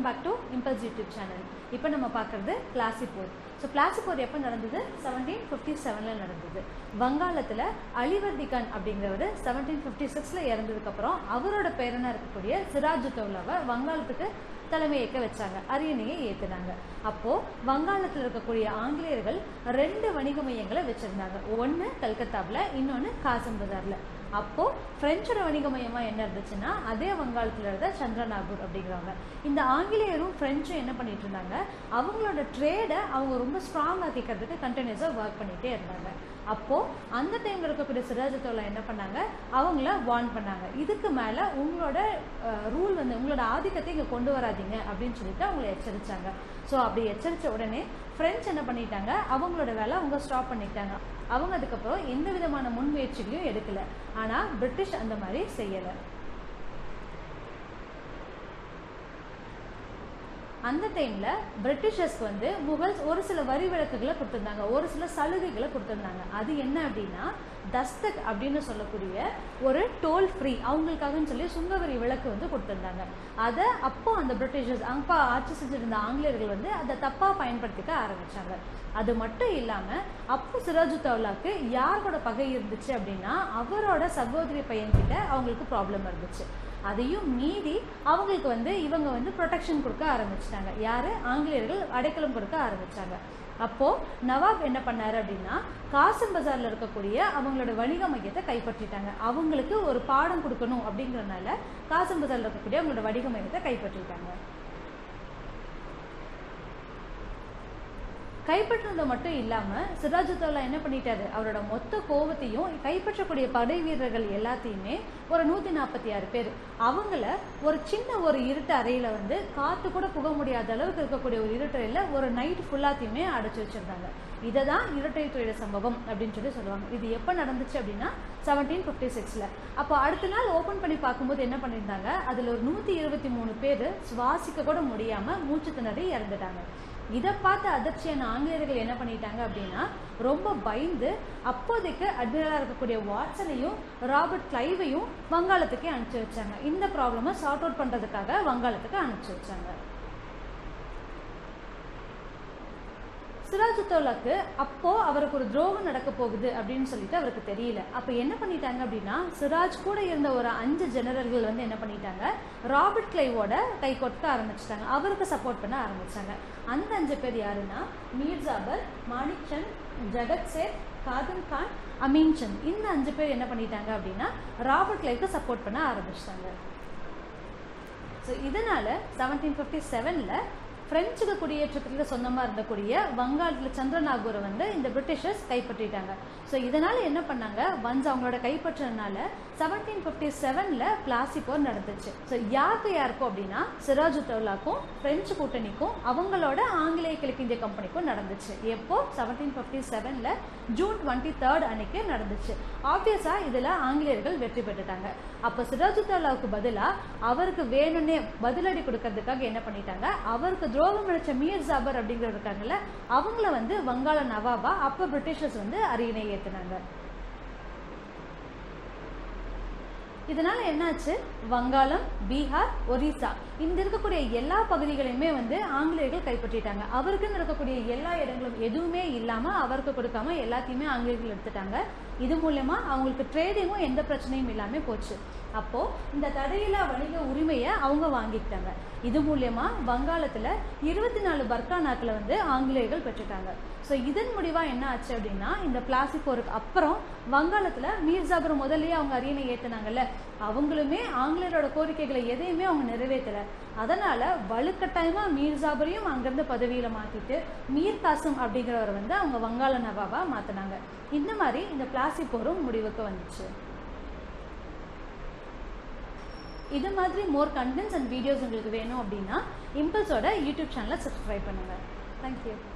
welcome back to Impulse YouTube channel இப்போ நம்ம பார்க்குறது பிளாசி போர் ஸோ பிளாசி போர் எப்போ நடந்தது செவன்டீன் ஃபிஃப்டி செவனில் நடந்தது வங்காளத்தில் அலிவர்தி கான் அப்படிங்கிறவர் செவன்டீன் ஃபிஃப்டி சிக்ஸில் இறந்ததுக்கப்புறம் அவரோட பேரனாக இருக்கக்கூடிய சிராஜுத்தௌலாவை வங்காளத்துக்கு தலைமையேற்க வச்சாங்க அரியணையை ஏற்றுனாங்க அப்போது வங்காளத்தில் இருக்கக்கூடிய ஆங்கிலேயர்கள் ரெண்டு வணிக மையங்களை வச்சுருந்தாங்க ஒன்று கல்கத்தாவில் இன்னொன்று காசம் பஜாரில் அப்போது ஃப்ரெஞ்சோட வணிக மையமாக என்ன இருந்துச்சுன்னா அதே வங்காளத்தில் இருந்த சந்திரநாகூர் அப்படிங்கிறவங்க இந்த ஆங்கிலேயரும் ஃப்ரெஞ்சும் என்ன பண்ணிட்டு இருந்தாங்க அவங்களோட ட்ரேடை அவங்க ரொம்ப ஸ்ட்ராங் ஆக்கிக்கிறதுக்கு கண்டினியூஸாக ஒர்க் பண்ணிகிட்டே இருந்தாங்க அப்போது அந்த டைமில் இருக்கக்கூடிய சிராஜத்தோலா என்ன பண்ணாங்க அவங்கள வார்ன் பண்ணாங்க இதுக்கு மேலே உங்களோட ரூல் வந்து உங்களோட ஆதிக்கத்தை இங்கே கொண்டு வராதீங்க அப்படின்னு சொல்லிட்டு அவங்கள எச்சரித்தாங்க ஸோ அப்படி எச்சரித்த உடனே ஃப்ரெண்ட்ஸ் என்ன பண்ணிட்டாங்க அவங்களோட வேலை அவங்க ஸ்டாப் பண்ணிட்டாங்க அவங்க அதுக்கப்புறம் எந்த விதமான முன்முயற்சிகளையும் எடுக்கல ஆனால் பிரிட்டிஷ் அந்த மாதிரி செய்யலை அந்த டைமில் பிரிட்டிஷர்ஸ்க்கு வந்து முகல்ஸ் ஒரு சில வரி விலக்குகளை கொடுத்துருந்தாங்க ஒரு சில சலுகைகளை கொடுத்துருந்தாங்க அது என்ன அப்படின்னா தஸ்தக் அப்படின்னு சொல்லக்கூடிய ஒரு டோல் ஃப்ரீ அவங்களுக்காகன்னு சொல்லி சுங்கவரி விலக்கு வந்து கொடுத்துருந்தாங்க அதை அப்போ அந்த பிரிட்டிஷர்ஸ் அப்போ ஆட்சி செஞ்சிருந்த ஆங்கிலேயர்கள் வந்து அதை தப்பாக பயன்படுத்திக்க ஆரம்பித்தாங்க அது மட்டும் இல்லாமல் அப்போ சிராஜுத்தௌலாக்கு யாரோட பகை இருந்துச்சு அப்படின்னா அவரோட சகோதரி பையன்கிட்ட அவங்களுக்கு ப்ராப்ளம் இருந்துச்சு அதையும் மீறி அவங்களுக்கு வந்து இவங்க வந்து ப்ரொடெக்ஷன் கொடுக்க ஆரம்பிச்சிட்டாங்க யார் ஆங்கிலேயர்கள் அடைக்கலம் கொடுக்க ஆரம்பித்தாங்க அப்போது நவாப் என்ன பண்ணார் அப்படின்னா காசம் பஜாரில் இருக்கக்கூடிய அவங்களோட வணிக மையத்தை கைப்பற்றிட்டாங்க அவங்களுக்கு ஒரு பாடம் கொடுக்கணும் அப்படிங்கிறனால காசம் பஜாரில் இருக்கக்கூடிய அவங்களோட வணிக மையத்தை கைப்பற்றிட்டாங்க கைப்பற்றினது மட்டும் இல்லாமல் சிராஜுத்தோலா என்ன பண்ணிட்டாரு அவரோட மொத்த கோவத்தையும் கைப்பற்றக்கூடிய படை வீரர்கள் எல்லாத்தையுமே ஒரு நூற்றி நாற்பத்தி ஆறு பேர் அவங்கள ஒரு சின்ன ஒரு இருட்டு அறையில் வந்து காற்று கூட புக முடியாத அளவுக்கு இருக்கக்கூடிய ஒரு இருட்டறையில் ஒரு நைட் ஃபுல்லாத்தையுமே அடைச்சி வச்சுருந்தாங்க இதை தான் இரட்டை துறையிட சம்பவம் அப்படின்னு சொல்லி சொல்லுவாங்க இது எப்போ நடந்துச்சு அப்படின்னா செவன்டீன் ஃபிஃப்டி சிக்ஸில் அப்போ அடுத்த நாள் ஓப்பன் பண்ணி பார்க்கும்போது என்ன பண்ணியிருந்தாங்க அதில் ஒரு நூற்றி இருபத்தி மூணு பேர் சுவாசிக்க கூட முடியாமல் மூச்சு திணறி இறந்துட்டாங்க இதை பார்த்து அதிர்ச்சியான ஆங்கிலேயர்கள் என்ன பண்ணிட்டாங்க அப்படின்னா ரொம்ப பயந்து அப்போதைக்கு அட்மிரலாக இருக்கக்கூடிய வாட்சனையும் ராபர்ட் கிளைவையும் வங்காளத்துக்கே அனுப்பிச்சி வச்சாங்க இந்த ப்ராப்ளமை சார்ட் அவுட் பண்ணுறதுக்காக வங்காளத்துக்கு அனுப்பிச்சி வச்சாங்க சிராஜுத்தோலாக்கு அப்போ அவருக்கு ஒரு துரோகம் நடக்க போகுது அப்படின்னு சொல்லிட்டு அவருக்கு தெரியல அப்போ என்ன பண்ணிட்டாங்க அப்படின்னா சிராஜ் கூட இருந்த ஒரு அஞ்சு ஜெனரல்கள் வந்து என்ன பண்ணிட்டாங்க ராபர்ட் கிளைவோட கை கொட்ட ஆரம்பிச்சிட்டாங்க அவருக்கு சப்போர்ட் பண்ண ஆரம்பிச்சாங்க அந்த அஞ்சு பேர் யாருன்னா மீர் ஜாபர் மாணிக் சந்த் ஜகத் சேத் காதம் கான் அமீன் சந்த் இந்த அஞ்சு பேர் என்ன பண்ணிட்டாங்க அப்படின்னா ராபர்ட் கிளைவுக்கு சப்போர்ட் பண்ண ஆரம்பிச்சிட்டாங்க ஸோ இதனால செவன்டீன் ஃபிஃப்டி செவனில் பிரெஞ்சுக்கு குடியேற்றத்தில் சொந்தமாக இருந்தக்கூடிய வங்காளத்தில் சந்திரநாகூரை வந்து இந்த பிரிட்டிஷர்ஸ் கைப்பற்றிட்டாங்க ஸோ இதனால் என்ன பண்ணாங்க ஒன்ஸ் அவங்களோட கைப்பற்றினால செவன்டீன் ஃபிஃப்டி செவனில் பிளாசி போர் நடந்துச்சு ஸோ யாருக்கு யாருக்கும் அப்படின்னா சிராஜுத்தௌலாக்கும் பிரெஞ்சு கூட்டணிக்கும் அவங்களோட ஆங்கிலேய கிழக்கிந்திய கம்பெனிக்கும் நடந்துச்சு எப்போ செவன்டீன் ஃபிஃப்டி செவனில் ஜூன் டுவெண்ட்டி தேர்ட் அன்னைக்கு நடந்துச்சு ஆப்வியஸாக இதில் ஆங்கிலேயர்கள் வெற்றி பெற்றுட்டாங்க அப்போ சிராஜுத்தௌலாவுக்கு பதிலாக அவருக்கு வேணும்னே பதிலடி கொடுக்கறதுக்காக என்ன பண்ணிட்டாங்க அவருக்கு துரோகம் அளிச்ச மீர் ஜாபர் அப்படிங்கிறது இருக்காங்கல்ல அவங்கள வந்து வங்காள நவாபா அப்போ பிரிட்டிஷர்ஸ் வந்து அரியணை ஏற்றினாங்க இதனால என்னாச்சு வங்காளம் பீகார் ஒரிசா இந்த இருக்கக்கூடிய எல்லா பகுதிகளையுமே வந்து ஆங்கிலேயர்கள் கைப்பற்றிட்டாங்க அவருக்குன்னு இருக்கக்கூடிய எல்லா இடங்களும் எதுவுமே இல்லாம அவருக்கு கொடுக்காம எல்லாத்தையுமே ஆங்கிலேயர்கள் எடுத்துட்டாங்க இது மூலயமா அவங்களுக்கு ட்ரேடிங்கும் எந்த பிரச்சனையும் இல்லாம போச்சு அப்போ இந்த தடையில்லா வணிக உரிமையை அவங்க வாங்கிக்கிட்டாங்க இது மூலயமா வங்காளத்துல இருபத்தி நாலு பர்கானாக்களை வந்து ஆங்கிலேயர்கள் பெற்றுட்டாங்க ஸோ இதன் முடிவா என்ன ஆச்சு அப்படின்னா இந்த பிளாசி போருக்கு அப்புறம் வங்காளத்துல மீர் ஜாபர் முதல்லயே அவங்க அரியணை ஏத்துனாங்கல்ல அவங்களுமே ஆங்கிலேயரோட கோரிக்கைகளை எதையுமே அவங்க நிறைவேற்றல அதனால வலுக்கட்டாயமா மீர் ஜாபரையும் அங்கிருந்து பதவியில மாத்திட்டு மீர் காசம் அப்படிங்கிறவரை வந்து அவங்க வங்காள நவாபா மாத்தினாங்க இந்த மாதிரி இந்த பிளாசி போரும் முடிவுக்கு வந்துச்சு இது மாதிரி மோர் கண்டென்ட்ஸ் அண்ட் வீடியோஸ் உங்களுக்கு வேணும் அப்படின்னா இம்பல்ஸோட யூடியூப் சேனலை சப்ஸ்கிரைப் பண்ணுங்கள் தேங்க்யூ